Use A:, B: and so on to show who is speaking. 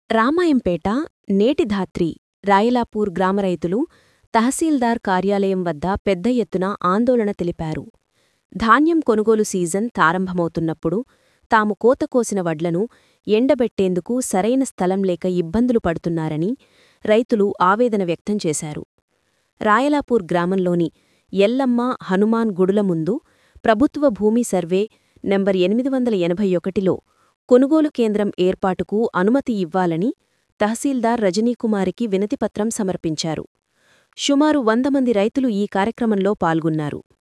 A: రామాయంపేట నేటిధాత్రి రాయలాపూర్ గ్రామ రైతులు తహసీల్దార్ కార్యాలయం వద్ద పెద్ద ఎత్తున ఆందోళన తెలిపారు ధాన్యం కొనుగోలు సీజన్ తారంభమవుతున్నప్పుడు తాము కోత కోసిన వడ్లను ఎండబెట్టేందుకు సరైన స్థలం లేక ఇబ్బందులు పడుతున్నారని రైతులు ఆవేదన వ్యక్తం చేశారు రాయలాపూర్ గ్రామంలోని ఎల్లమ్మ హనుమాన్ గుడుల ముందు ప్రభుత్వ భూమి సర్వే నెంబర్ ఎనిమిది వందల ఎనభై ఒకటిలో కొనుగోలు కేంద్రం ఏర్పాటుకు అనుమతి ఇవ్వాలని తహసీల్దార్ రజనీకుమారికి వినతిపత్రం సమర్పించారు సుమారు వంద మంది రైతులు ఈ కార్యక్రమంలో పాల్గొన్నారు